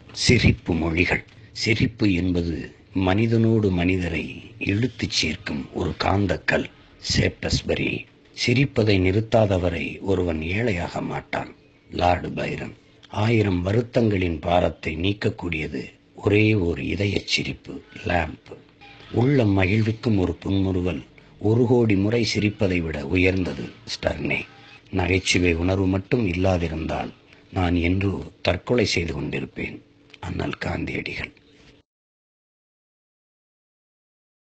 சிரிப்பு மொழிகள் சிரிப்பு என்பது மனிதனோடு மனிதரை இழுத்துச் சேர்க்கும் ஒரு காந்தக்கல் சேப்டஸ்பரி சிரிப்பதை நிறுத்தாதவரை ஒருவன் ஏழையாக மாட்டான் லார்டு பைரன் ஆயிரம் வருத்தங்களின் பாரத்தை நீக்கக்கூடியது ஒரே ஒரு இதயச் சிரிப்பு லேம்ப் உள்ளம் மகிழ்விக்கும் ஒரு புன்முறுவல் ஒரு கோடி முறை சிரிப்பதை விட உயர்ந்தது ஸ்டர்னே நகைச்சுவை உணர்வு மட்டும் இல்லாதிருந்தால் நான் என்றோ தற்கொலை செய்து கொண்டிருப்பேன் அண்ணல் காந்தியடிகள்